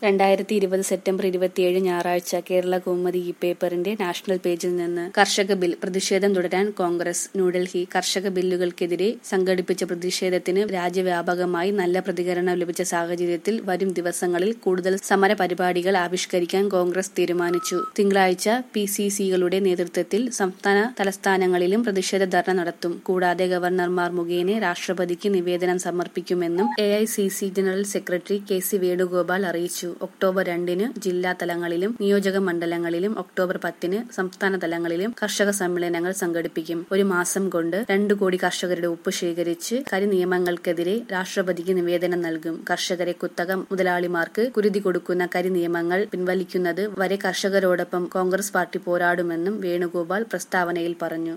രണ്ടായിരത്തി ഇരുപത് സെപ്റ്റംബർ ഇരുപത്തിയേഴ് ഞായറാഴ്ച കേരള കൗമുദി ഈ പേപ്പറിന്റെ നാഷണൽ പേജിൽ നിന്ന് കർഷക ബിൽ പ്രതിഷേധം തുടരാൻ കോൺഗ്രസ് ന്യൂഡൽഹി കർഷക ബില്ലുകൾക്കെതിരെ സംഘടിപ്പിച്ച പ്രതിഷേധത്തിന് രാജ്യവ്യാപകമായി നല്ല പ്രതികരണം ലഭിച്ച സാഹചര്യത്തിൽ വരും ദിവസങ്ങളിൽ കൂടുതൽ സമര പരിപാടികൾ ആവിഷ്കരിക്കാൻ കോൺഗ്രസ് തീരുമാനിച്ചു തിങ്കളാഴ്ച പി സി സികളുടെ നേതൃത്വത്തിൽ സംസ്ഥാന തലസ്ഥാനങ്ങളിലും പ്രതിഷേധ ധർണ നടത്തും കൂടാതെ ഗവർണർമാർ മുഖേന രാഷ്ട്രപതിക്ക് നിവേദനം സമർപ്പിക്കുമെന്നും A I C C general secretary K C Venugopal അറിയിച്ചു ഒക്ടോബർ രണ്ടിന് ജില്ലാ തലങ്ങളിലും നിയോജക മണ്ഡലങ്ങളിലും ഒക്ടോബർ പത്തിന് സംസ്ഥാന തലങ്ങളിലും കർഷക സമ്മേളനങ്ങൾ സംഘടിപ്പിക്കും ഒരു മാസം കൊണ്ട് രണ്ടു കോടി കർഷകരുടെ ഒപ്പ് ശേഖരിച്ച് കരി നിയമങ്ങൾക്കെതിരെ രാഷ്ട്രപതിക്ക് നിവേദനം നൽകും കർഷകരെ കുത്തക മുതലാളിമാർക്ക് കുരുതി കൊടുക്കുന്ന കരി നിയമങ്ങൾ പിൻവലിക്കുന്നത് വരെ കർഷകരോടൊപ്പം കോൺഗ്രസ് പാർട്ടി പോരാടുമെന്നും വേണുഗോപാൽ പ്രസ്താവനയിൽ പറഞ്ഞു